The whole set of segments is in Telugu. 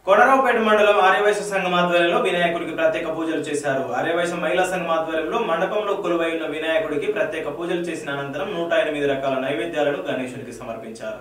కొనరావుపేట మండలం ఆర్యవైశ్య సంఘం ఆధ్వర్యంలో వినాయకుడికి ప్రత్యేక పూజలు చేశారు ఆర్యవైశ్య మహిళా సంఘం ఆధ్వర్యంలో మండపంలో కొలువై ఉన్న వినాయకుడికి ప్రత్యేక పూజలు చేసిన అనంతరం నూట ఎనిమిది రకాల నైవేద్యాలను గణేశుడికి సమర్పించారు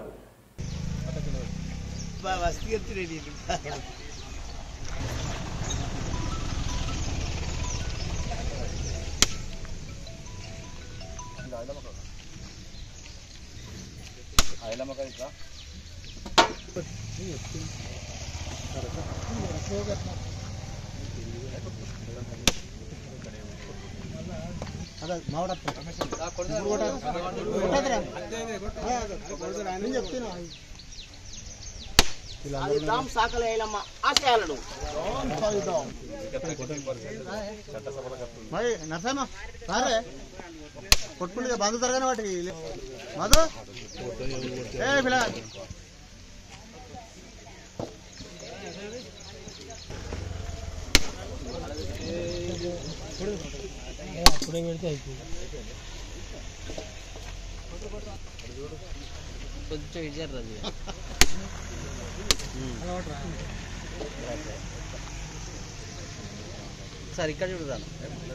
సాధిద్దాం సాకలేలమ్మ ఆశయాలను మరి నరసమ్మ సరే కొట్టుకుంటే బంధు తరగని వాటికి మధు ఏ పిల్ల కొంచెం ఇచ్చారు సార్ ఇక్కడ చూడదాను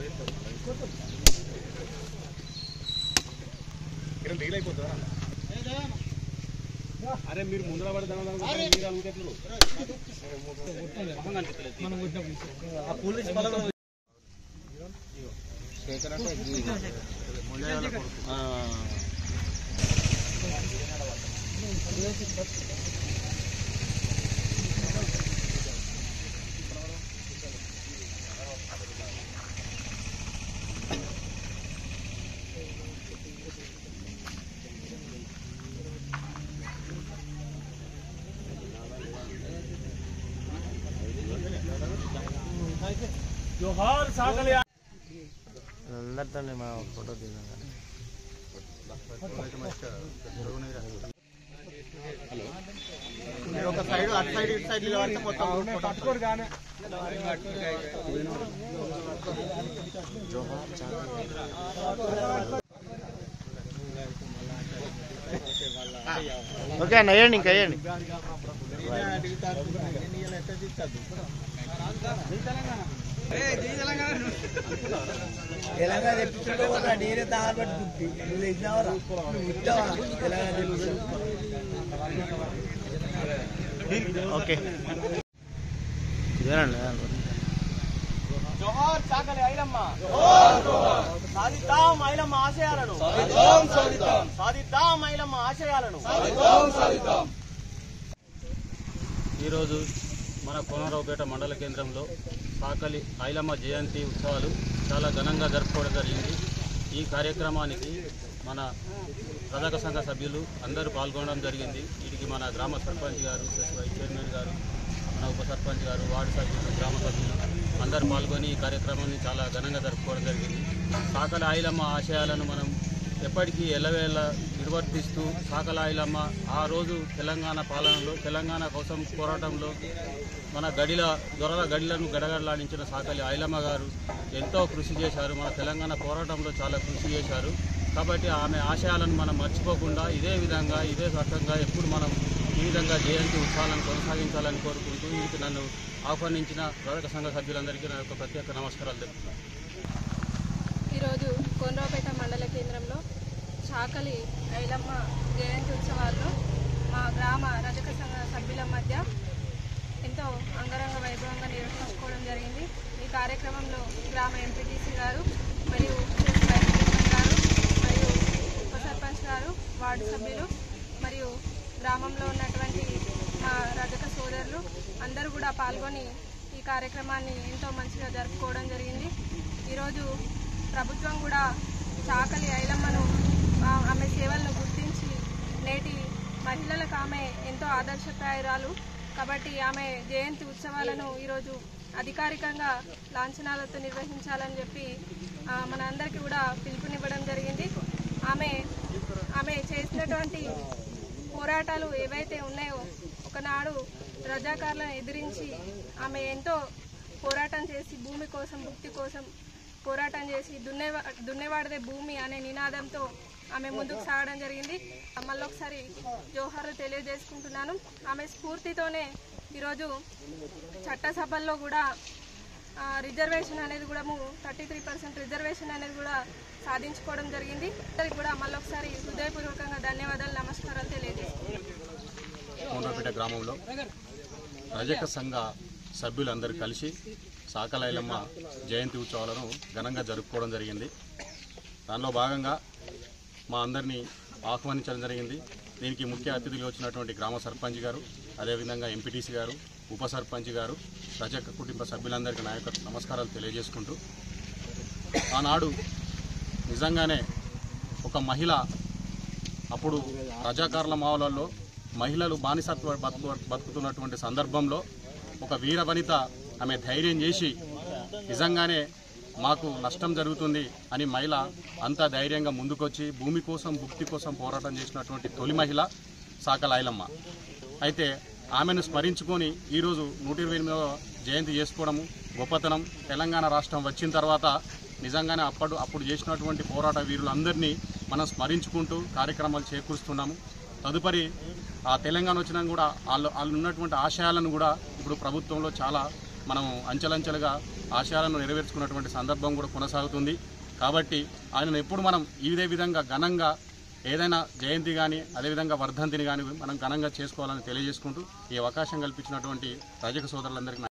అందరితో మా ఫోటో దిగాం మీరు ఒక సైడ్ అటు సైడ్ ఇటు సైడ్ నిలబడితే మొత్తం ఫోటో ఓకే అన్న వేయండి ఇంకా వేయండి తెలంగాణ తెప్పించుకోవాలి నేనే తాగబట్టి నువ్వు ఇచ్చినావరా నువ్వు ఇచ్చావా తెలంగాణ తెప్పించు ఓకే ఇదేనండి జోహార్ చాకలి ఐలమ్మ సాధిద్దాం ఐలమ్మ ఆశయాలను సాధిద్దాం ఐలమ్మ ఆశయాలను ఈరోజు మన కోనరావుపేట మండల కేంద్రంలో సాకలి ఐలమ్మ జయంతి ఉత్సవాలు చాలా ఘనంగా జరుపుకోవడం జరిగింది ఈ కార్యక్రమానికి మన రజక సంఘ సభ్యులు అందరూ పాల్గొనడం జరిగింది వీటికి మన గ్రామ సర్పంచ్ గారు ప్లస్ వైస్ చైర్మన్ గారు మన ఉప సర్పంచ్ గారు వార్డు సభ్యులు గ్రామ సభ్యులు అందరూ పాల్గొని ఈ కార్యక్రమాన్ని చాలా ఘనంగా జరుపుకోవడం జరిగింది సాకలి ఐలమ్మ ఆశయాలను మనం ఎప్పటికీ ఎల్లవేళ నిర్వర్తిస్తూ సాకలాయిలమ్మ ఆ రోజు తెలంగాణ పాలనలో తెలంగాణ కోసం పోరాటంలో మన గడిల దొరల గడిలను గడగడలాడించిన సాకలి ఐలమ్మ గారు ఎంతో కృషి చేశారు మన తెలంగాణ పోరాటంలో చాలా కృషి చేశారు కాబట్టి ఆమె ఆశయాలను మనం మర్చిపోకుండా ఇదే విధంగా ఇదే రకంగా ఎప్పుడు మనం ఈ విధంగా జయంతి ఉత్సవాలను కొనసాగించాలని కోరుకుంటూ వీరికి నన్ను ఆహ్వానించిన రజక సంఘ సభ్యులందరికీ నా యొక్క ప్రత్యేక నమస్కారాలు తెలుపుతున్నాను ఈరోజు కోనరావుపేట మండల కేంద్రంలో చాకలి ఐలమ్మ జయంతి ఉత్సవాల్లో మా గ్రామ రజక సంఘ సభ్యుల మధ్య ఎంతో అంగరంగ వైభవంగా నిర్వహించుకోవడం జరిగింది ఈ కార్యక్రమంలో గ్రామ ఎంపీటీసీ గారు మరియు వైస్ చైర్మన్ గారు మరియు ఉప సర్పంచ్ గారు వార్డు సభ్యులు మరియు గ్రామంలో ఉన్నటువంటి మా రజక సోదరులు అందరూ కూడా పాల్గొని ఈ కార్యక్రమాన్ని ఎంతో మంచిగా జరుపుకోవడం జరిగింది ఈరోజు ప్రభుత్వం కూడా చాకలి ఐలమ్మను ఆ- ఆమె సేవలను గుర్తించి నేటి మహిళలకు ఆమె ఎంతో ఆదర్శప్రాయురాలు కాబట్టి ఆమె జయంతి ఉత్సవాలను ఈరోజు అధికారికంగా లాంఛనాలతో నిర్వహించాలని చెప్పి ఆ, మన అందరికీ కూడా పిలుపునివ్వడం జరిగింది ఆమె ఆమె చేసినటువంటి పోరాటాలు ఏవైతే ఉన్నాయో ఒకనాడు రజాకారులను ఎదిరించి ఆమె ఎంతో పోరాటం చేసి భూమి కోసం భుక్తి కోసం పోరాటం చేసి దున్నేవా దున్నేవాడిదే భూమి అనే నినాదంతో ఆమె ముందుకు సాగడం జరిగింది మళ్ళొకసారి జోహార్లు తెలియజేసుకుంటున్నాను ఆమె స్ఫూర్తితోనే ఈరోజు చట్టసభల్లో కూడా ఆ, రిజర్వేషన్ అనేది కూడా థర్టీ త్రీ పర్సెంట్ రిజర్వేషన్ అనేది కూడా సాధించుకోవడం జరిగింది అందరికి కూడా మళ్ళొకసారి హృదయపూర్వకంగా ధన్యవాదాలు నమస్కారాలు తెలియజేస్తున్నాను కోనరాపేట గ్రామంలో రజక సంఘ సభ్యులందరూ కలిసి సాకలైలమ్మ జయంతి ఉత్సవాలను ఘనంగా జరుపుకోవడం జరిగింది దానిలో భాగంగా మా అందరినీ ఆహ్వానించడం జరిగింది దీనికి ముఖ్య అతిథులు వచ్చినటువంటి గ్రామ సర్పంచ్ గారు అదేవిధంగా ఎంపీటీసీ గారు ఉప సర్పంచ్ గారు రజక కుటుంబ సభ్యులందరికీ నా యొక్క నమస్కారాలు తెలియజేసుకుంటూ ఆనాడు నిజంగానే ఒక మహిళ అప్పుడు రజాకారుల మావలలో మహిళలు బానిసత్వ బతుకు బతుకుతున్నటువంటి సందర్భంలో ఒక వీర వనిత ఆమె ధైర్యం చేసి నిజంగానే మాకు నష్టం జరుగుతుంది అని మహిళ అంతా ధైర్యంగా ముందుకొచ్చి భూమి కోసం భుక్తి కోసం పోరాటం చేసినటువంటి తొలి మహిళ సాకల ఐలమ్మ అయితే ఆమెను స్మరించుకొని ఈరోజు నూట ఇరవై ఎనిమిదవ జయంతి చేసుకోవడము గొప్పతనం తెలంగాణ రాష్ట్రం వచ్చిన తర్వాత నిజంగానే అప్పుడు అప్పుడు చేసినటువంటి పోరాట వీరులందరినీ మనం స్మరించుకుంటూ కార్యక్రమాలు చేకూరుస్తున్నాము తదుపరి ఆ తెలంగాణ వచ్చినా కూడా వాళ్ళు వాళ్ళు ఉన్నటువంటి ఆశయాలను కూడా ఇప్పుడు ప్రభుత్వంలో చాలా మనం అంచెలంచెలుగా ఆశయాలను నెరవేర్చుకున్నటువంటి సందర్భం కూడా కొనసాగుతుంది కాబట్టి ఆయనను ఎప్పుడు మనం ఇదే విధంగా ఘనంగా ఏదైనా జయంతి కానీ అదేవిధంగా వర్ధంతిని కానీ మనం ఘనంగా చేసుకోవాలని తెలియజేసుకుంటూ ఈ అవకాశం కల్పించినటువంటి రజక సోదరులందరికీ నా